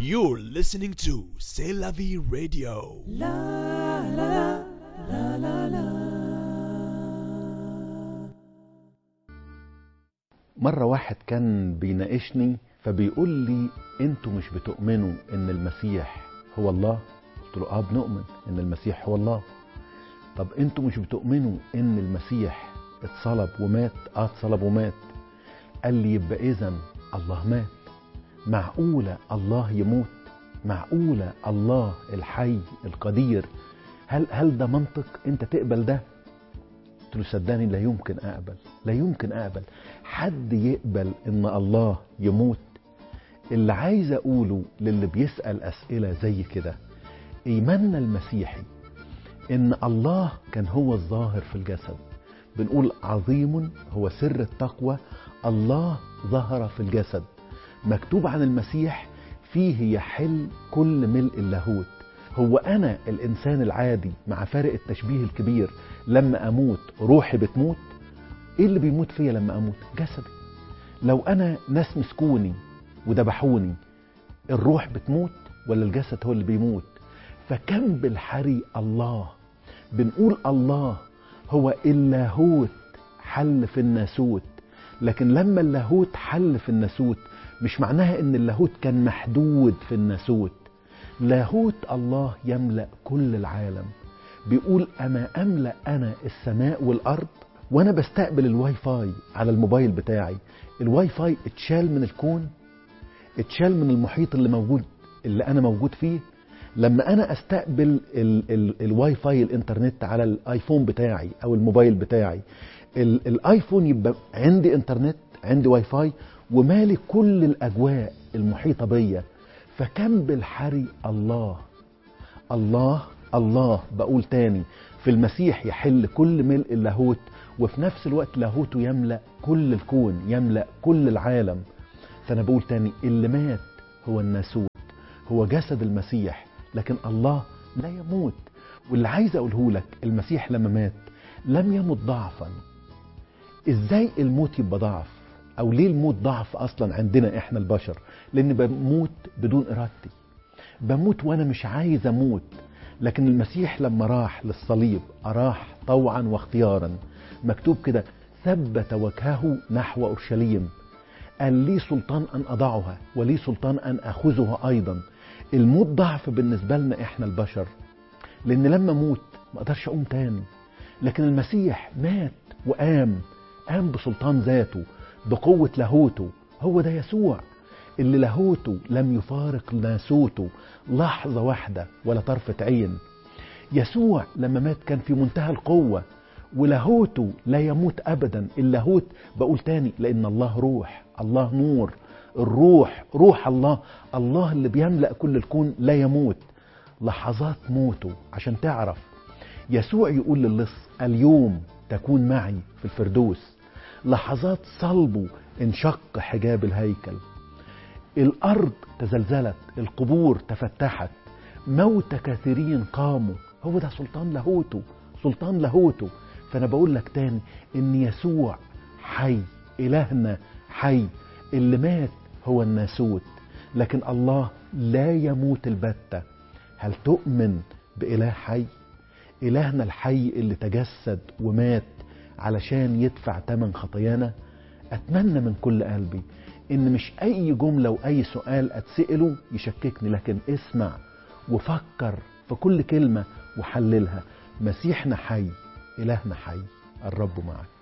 You're listening to C'est la vie radio. مرة واحد كان بيناقشني فبيقول لي انتوا مش بتؤمنوا ان المسيح هو الله قلت له اه بنؤمن ان المسيح هو الله طب انتوا مش بتؤمنوا ان المسيح اتصلب ومات اه اتصلب ومات قال لي يبقى اذا الله مات معقولة الله يموت معقولة الله الحي القدير هل هل ده منطق انت تقبل ده قلت له صدقني لا يمكن اقبل لا يمكن اقبل حد يقبل ان الله يموت اللي عايز اقوله للي بيسال اسئله زي كده ايماننا المسيحي ان الله كان هو الظاهر في الجسد بنقول عظيم هو سر التقوى الله ظهر في الجسد مكتوب عن المسيح فيه يحل كل ملء اللاهوت هو انا الانسان العادي مع فارق التشبيه الكبير لما اموت روحي بتموت ايه اللي بيموت فيا لما اموت جسدي لو انا ناس مسكوني وذبحوني الروح بتموت ولا الجسد هو اللي بيموت فكم بالحري الله بنقول الله هو اللاهوت حل في الناسوت لكن لما اللاهوت حل في الناسوت مش معناها ان اللاهوت كان محدود في الناسوت لاهوت الله يملأ كل العالم بيقول أما أملأ أنا السماء والأرض وأنا بستقبل الواي فاي على الموبايل بتاعي الواي فاي اتشال من الكون اتشال من المحيط اللي موجود اللي أنا موجود فيه لما أنا أستقبل ال ال الواي فاي الإنترنت على الآيفون بتاعي أو الموبايل بتاعي ال الآيفون يبقى عندي إنترنت عندي واي فاي ومالي كل الأجواء المحيطة بيا فكم بالحري الله الله الله بقول تاني في المسيح يحل كل ملء اللاهوت وفي نفس الوقت لاهوته يملأ كل الكون يملأ كل العالم فأنا بقول تاني اللي مات هو الناسوت هو جسد المسيح لكن الله لا يموت واللي عايز أقوله لك المسيح لما مات لم يمت ضعفا ازاي الموت يبقى ضعف او ليه الموت ضعف اصلا عندنا احنا البشر لان بموت بدون ارادتي بموت وانا مش عايز اموت لكن المسيح لما راح للصليب اراح طوعا واختيارا مكتوب كده ثبت وجهه نحو اورشليم قال لي سلطان ان اضعها ولي سلطان ان اخذها ايضا الموت ضعف بالنسبه لنا احنا البشر لان لما اموت ما اقدرش اقوم تاني لكن المسيح مات وقام قام بسلطان ذاته بقوة لاهوته هو ده يسوع اللي لاهوته لم يفارق ناسوته لحظة واحدة ولا طرفة عين يسوع لما مات كان في منتهى القوة ولاهوته لا يموت أبدا اللاهوت بقول تاني لأن الله روح الله نور الروح روح الله الله اللي بيملأ كل الكون لا يموت لحظات موته عشان تعرف يسوع يقول للص اليوم تكون معي في الفردوس لحظات صلبه انشق حجاب الهيكل الارض تزلزلت القبور تفتحت موت كثيرين قاموا هو ده سلطان لاهوته سلطان لاهوته فانا بقول لك تاني ان يسوع حي الهنا حي اللي مات هو الناسوت لكن الله لا يموت البتة هل تؤمن بإله حي إلهنا الحي اللي تجسد ومات علشان يدفع تمن خطايانا اتمنى من كل قلبي ان مش اي جملة واي سؤال اتسأله يشككني لكن اسمع وفكر في كل كلمة وحللها مسيحنا حي الهنا حي الرب معك